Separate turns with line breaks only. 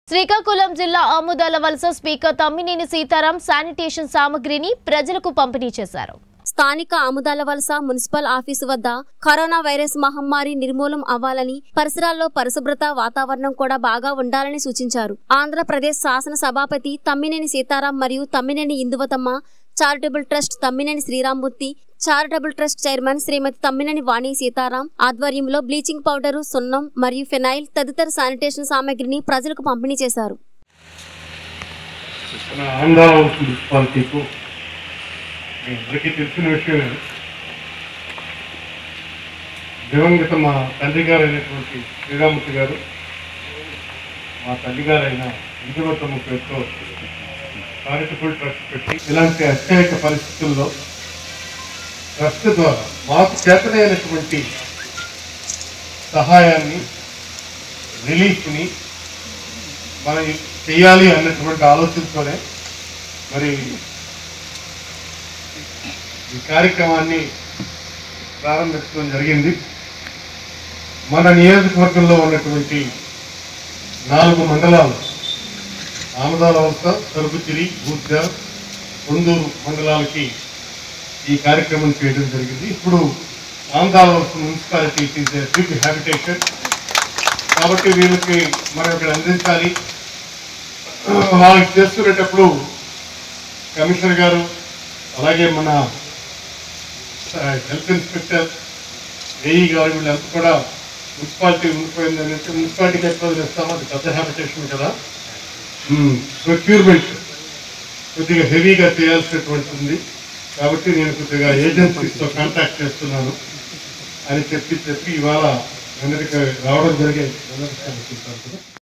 శ్రీకాకుళం జిల్లా ఆముదాల వలస speaker Tammineni Sitaram sanitation సామగ్రిని ప్రజలకు పంపిణీ చేశారు
స్థానిక ఆముదాల వలస మున్సిపల్ ఆఫీసు వద్ద కరోనా వైరస్ మహమ్మారి నిర్మూలం అవ్వాలని పరిసరాల్లో పరిశుభ్రత వాతావరణం కూడా బాగా ఉండాలని సూచించారు ఆంధ్రప్రదేశ్ శాసన సభాపతి తమ్మినేని సీతారాం మరియు Tammineni Induvatamma charitable trust Tammineni Sriramamurthy charitable trust chairman Srimati Tammineni Vani Sitaram ఆధ్వర్యంలో బ్లీచింగ్ పౌడరు సున్నం మరియు ఫినాయిల్ తదితర శానిటేషన్ సామగ్రిని ప్రజలకు పంపిణీ చేశారు
మన ఆంధ్ర మున్సిపాలిటీకు మీ అందరికీ తెలిసిన విషయమే దివంగత మా తండ్రి గారు అయినటువంటి శ్రీరామూర్తి గారు మా తల్లి గారైన ఇంద్రవతమ్మ పేరుతో చారిటబుల్ ట్రస్ట్ పెట్టి ఇలాంటి అత్యయిక పరిస్థితుల్లో ట్రస్ట్ ద్వారా మాకు చేతనైనటువంటి సహాయాన్ని రిలీఫ్ని మనం చేయాలి అన్నటువంటి ఆలోచనతోనే మరి ఈ కార్యక్రమాన్ని ప్రారంభించడం జరిగింది మన నియోజకవర్గంలో ఉన్నటువంటి నాలుగు మండలాలు ఆమదాల వలస తరుగుచిరి బూర్జ కొందూరు మండలాలకి ఈ కార్యక్రమం చేయడం జరిగింది ఇప్పుడు ఆంధ్రాల వలస మున్సిపాలిటీ బిగ్ హ్యాబిటేషన్ కాబట్టి వీళ్ళకి మనం ఇక్కడ అందించాలి వాళ్ళకి చేస్తున్నప్పుడు కమిషనర్ గారు అలాగే మన హెల్త్ ఇన్స్పెక్టర్ ఏఈ గారు వీళ్ళంతా కూడా మున్సిపాలిటీ ఉండిపోయింది అంటే మున్సిపాలిటీకి ఎక్కువ ఇస్తాము అది పెద్ద హ్యాబిటేషన్ కదా ప్రొక్యూర్మెంట్ కొద్దిగా హెవీగా చేయాల్సినటువంటి ఉంది కాబట్టి నేను కొద్దిగా ఏజెన్సీస్తో కాంటాక్ట్ చేస్తున్నాను అని చెప్పి చెప్పి ఇవాళ అందరికి రావడం జరిగింది